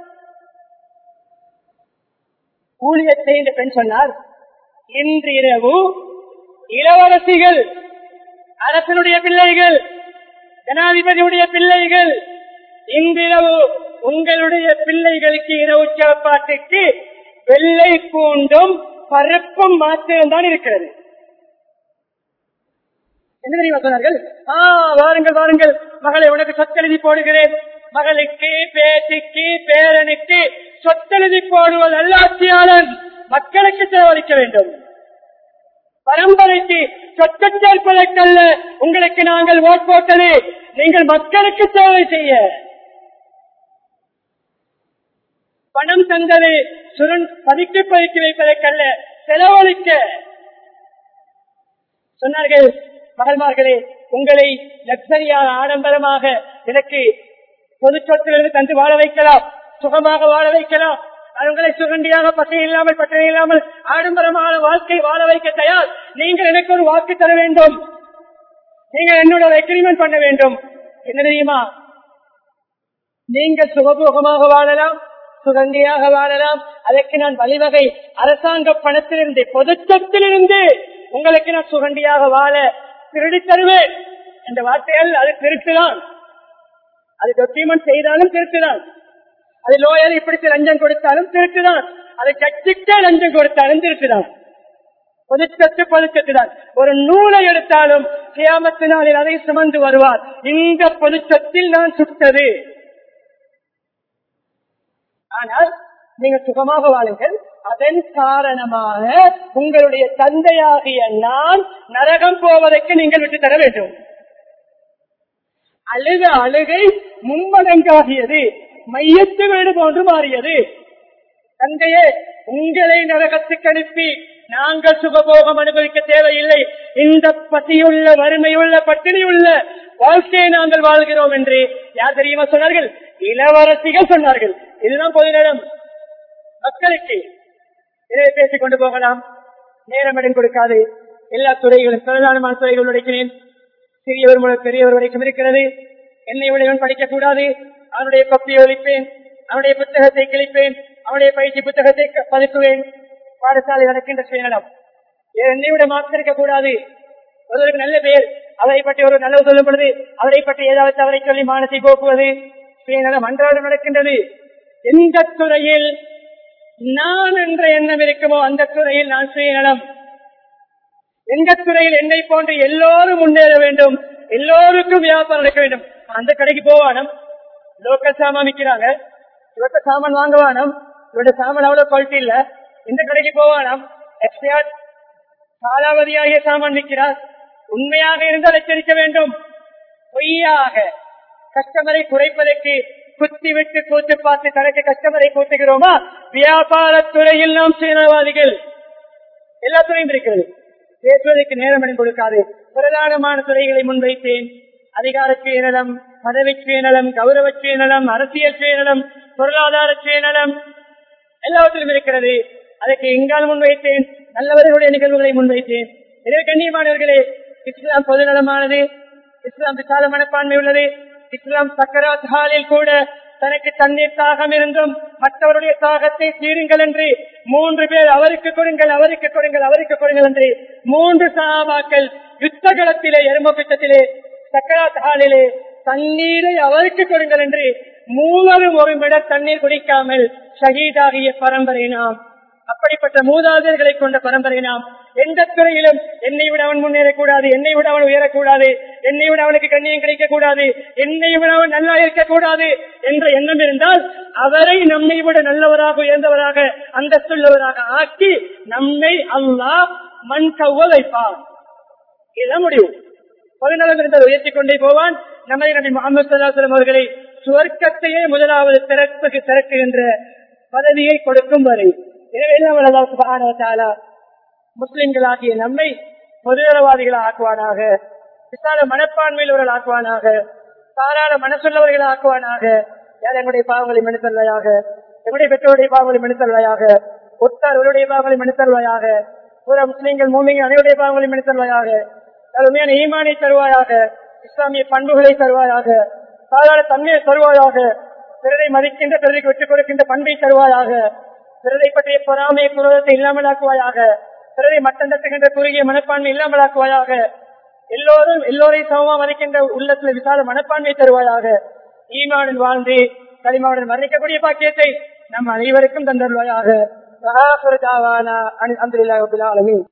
ஊழியத்தை இந்த பெண் சொன்னார் இன்று இரவு இளவரசிகள் அரசனுடைய பிள்ளைகள் ஜனாதிபதியுடைய பிள்ளைகள் இன்றிரவு உங்களுடைய பிள்ளைகளுக்கு இரவு சாப்பாட்டுக்கு வெள்ளை பூண்டும் பருப்பும் மாத்திரம்தான் இருக்கிறது என்ன தெரியுமா சொன்னார்கள் ஆ வாருங்கள் வாருங்கள் மகளை உனக்கு சொத்தெழுதி போடுகிறேன் மகளுக்கு பேத்திக்கு பேரனுக்கு சொத்தெழுதி போடுவது அல்ல ஆட்சியாளன் மக்களுக்கு செலவழிக்க வேண்டும் பரம்பரைக்கு சொத்து சேர்ப்பதற்கல்ல உங்களுக்கு நாங்கள் ஓட் போட்டது நீங்கள் மக்களுக்கு சேவை செய்ய பணம் தந்தது சுருண் பதுக்கி பதுக்கி வைப்பதற்கல்ல செலவழிக்க சொன்னார்கள் மகள்மார்களே உங்களை லக்ஸரியாக ஆடம்பரமாக எனக்கு பொது சொத்திலிருந்து தந்து வாழ வைக்கலாம் சுகமாக வாழ வைக்கலாம் நான் உங்களை சுகண்டியாக பசை இல்லாமல் பட்டணம் இல்லாமல் ஆடம்பரமான வாழ்க்கை வாழ வைக்க தயார் நீங்கள் எனக்கு ஒரு வாக்கு தர வேண்டும் நீங்கள் என்னோட எக்ரிமெண்ட் பண்ண வேண்டும் என்ன தெரியுமா நீங்கள் சுகபோகமாக வாழலாம் சுகண்டியாக வாழலாம் அதற்கு நான் வழிவகை அரசாங்க பணத்திலிருந்து பொது சொத்திலிருந்து உங்களுக்கு நான் சுகண்டியாக வாழ திருடி தருவேன் என்ற வார்த்தைகள் அது திருட்டுதான் அது டாக்குமெண்ட் செய்தாலும் திருட்டுதான் அது லோயர் இப்படி லஞ்சம் கொடுத்தாலும் திருட்டுதான் அதை கட்சிக்கே லஞ்சம் கொடுத்தாலும் திருட்டுதான் பொதுச்சத்து பொதுச்சத்துதான் ஒரு நூலை எடுத்தாலும் கியாமத்தினாலில் அதை சுமந்து வருவார் இந்த பொதுச்சத்தில் நான் சுட்டது ஆனால் நீங்க சுகமாக வாழுங்கள் அதன் காரணமாக உங்களுடைய தந்தையாகிய நான் நரகம் போவதற்கு நீங்கள் விட்டு தர வேண்டும் அழுக அழுகை மும்மடங்காகியது மையத்து வீடு போன்று மாறியது தந்தையே உங்களை நரகத்துக்கு அனுப்பி நாங்கள் சுகபோகம் அனுபவிக்க தேவையில்லை இந்த பசியுள்ள வறுமையுள்ள பட்டினியுள்ள வாழ்க்கையை நாங்கள் வாழ்கிறோம் என்று யார் தெரியுமா சொன்னார்கள் இளவரசிகள் சொன்னார்கள் இதுதான் பொது நேரம் மக்களுக்கு இதை பேசிக் கொண்டு போகலாம் நேரம் இடம் கொடுக்காது எல்லா துறைகளும் பிரதானமான துறைகள் உடைக்கிறேன் சிறியவர் முதல் பெரியவர் வரைக்கும் இருக்கிறது என்னை விடையவன் படிக்கக் கூடாது அவனுடைய கொப்பியை ஒழிப்பேன் அவனுடைய புத்தகத்தை கிழிப்பேன் அவனுடைய பயிற்சி புத்தகத்தை க- பதுக்குவேன் பாடசாலை நடக்கின்ற சுயநலம் என்னை விட மாற்றம் இருக்கக்கூடாது ஒருவருக்கு நல்ல பேர் அவரை பற்றி ஒரு நல்லது சொல்லும் பொழுது அவரை பற்றி ஏதாவது அவரை சொல்லி மானத்தை போக்குவது சுயநலம் அன்றாடம் நடக்கின்றது எந்த துறையில் நான் என்ற எண்ணம் இருக்குமோ அந்த துறையில் நான் சுயநலம் எந்த துறையில் என்னை போன்று எல்லோரும் முன்னேற வேண்டும் எல்லோருக்கும் வியாபாரம் நடக்க வேண்டும் அந்த கடைக்கு போவானம் லோக்கல் சாமான் விற்கிறாங்க இவர்கிட்ட சாமான் வாங்குவானம் இவருடைய சாமான் அவ்வளவு குவாலிட்டி இல்ல இந்த கடைக்கு போவானம் எக்ஸ்பயர்ட் காலாவதியாகிய சாமான் விற்கிறார் உண்மையாக இருந்தால் எச்சரிக்க வேண்டும் பொய்யாக கஸ்டமரை குறைப்பதற்கு குத்தி விட்டு கூத்து பார்த்து தனக்கு கஸ்டமரை கூட்டுகிறோமா வியாபாரத்துறையில் நாம் சீனவாதிகள் எல்லா துறையும் இருக்கிறது பேசுவதற்கு நேரம் இடம் கொடுக்காது பிரதானமான துறைகளை முன்வைத்தேன் அதிகார சுயநலம் பதவி சுயநலம் கௌரவ சுயநலம் அரசியல் சுயநலம் பொருளாதார சுயநலம் எல்லாவற்றிலும் இருக்கிறது அதற்கு எங்கால் முன்வைத்தேன் நல்லவர்களுடைய நிகழ்வுகளை முன்வைத்தேன் எனவே கண்ணியமானவர்களே இஸ்லாம் பொதுநலமானது இஸ்லாம் விசால மனப்பான்மை உள்ளது இஸ்லாம் சக்கராத் ஹாலில் கூட தனக்கு தண்ணீர் தாகம் இருந்தும் மற்றவருடைய தாகத்தை தீருங்கள் என்று மூன்று பேர் அவருக்கு கொடுங்கள் அவருக்கு கொடுங்கள் அவருக்கு கொடுங்கள் என்று மூன்று சகாபாக்கள் யுத்த களத்திலே எருமபிட்டத்திலே சக்கராத் ஹாலிலே தண்ணீரை அவருக்கு கொடுங்கள் என்று மூவரும் ஒரு மிட தண்ணீர் குடிக்காமல் ஷஹீதாகிய பரம்பரை நாம் அப்படிப்பட்ட மூதாதையர்களை கொண்ட பரம்பரை நாம் எந்த துறையிலும் என்னை விட அவன் முன்னேறக்கூடாது என்னை விட அவன் உயரக்கூடாது என்னை விட அவனுக்கு கண்ணியம் கிடைக்க கூடாது என்னை விட அவன் நல்லா இருக்கக்கூடாது என்ற எண்ணம் இருந்தால் அவரை நம்மை விட நல்லவராக உயர்ந்தவராக அந்தஸ்துள்ளவராக ஆக்கி நம்மை அல்லாஹ் மண் கவ்வ வைப்பான் இதுதான் முடிவு பதினாலாம் இருந்தால் உயர்த்தி கொண்டே போவான் நமது நபி முகமது சல்லாஹம் அவர்களை சுவர்க்கத்தையே முதலாவது திறப்புக்கு திறக்குகின்ற பதவியை கொடுக்கும் வரை எனவே சுபான முஸ்லிம்களாகிய நம்மை பொதுநலவாதிகளாக ஆக்குவானாக விசால மனப்பான்மையில் ஆக்குவானாக தாராள மனசுள்ளவர்கள் ஆக்குவானாக யார் எங்களுடைய பாவங்களை மன்னித்தல்வையாக எங்களுடைய பெற்றோருடைய பாவங்களை மன்னித்தல்வையாக ஒட்டார்களுடைய பாவங்களை மன்னித்தல்வையாக புற முஸ்லிம்கள் மூமிகள் அனைவருடைய பாவங்களை மன்னித்தல்வையாக உண்மையான ஈமானை தருவாயாக இஸ்லாமிய பண்புகளை தருவாயாக தாராள தன்மையை தருவாயாக பிறரை மதிக்கின்ற பிறருக்கு விட்டுக் கொடுக்கின்ற பண்பை தருவாயாக பிறரை பற்றிய பொறாமை குரோதத்தை இல்லாமலாக்குவாயாக பிறரை மட்டம் தட்டுகின்ற குறுகிய மனப்பான்மை இல்லாமலாக்குவாயாக எல்லோரும் எல்லோரையும் சமமா மதிக்கின்ற உள்ளத்துல விசால மனப்பான்மை தருவாயாக ஈமானில் வாழ்ந்து களிமாவுடன் மறைக்கக்கூடிய பாக்கியத்தை நம் அனைவருக்கும் தந்தருவாயாக அந்திரில்லாஹ்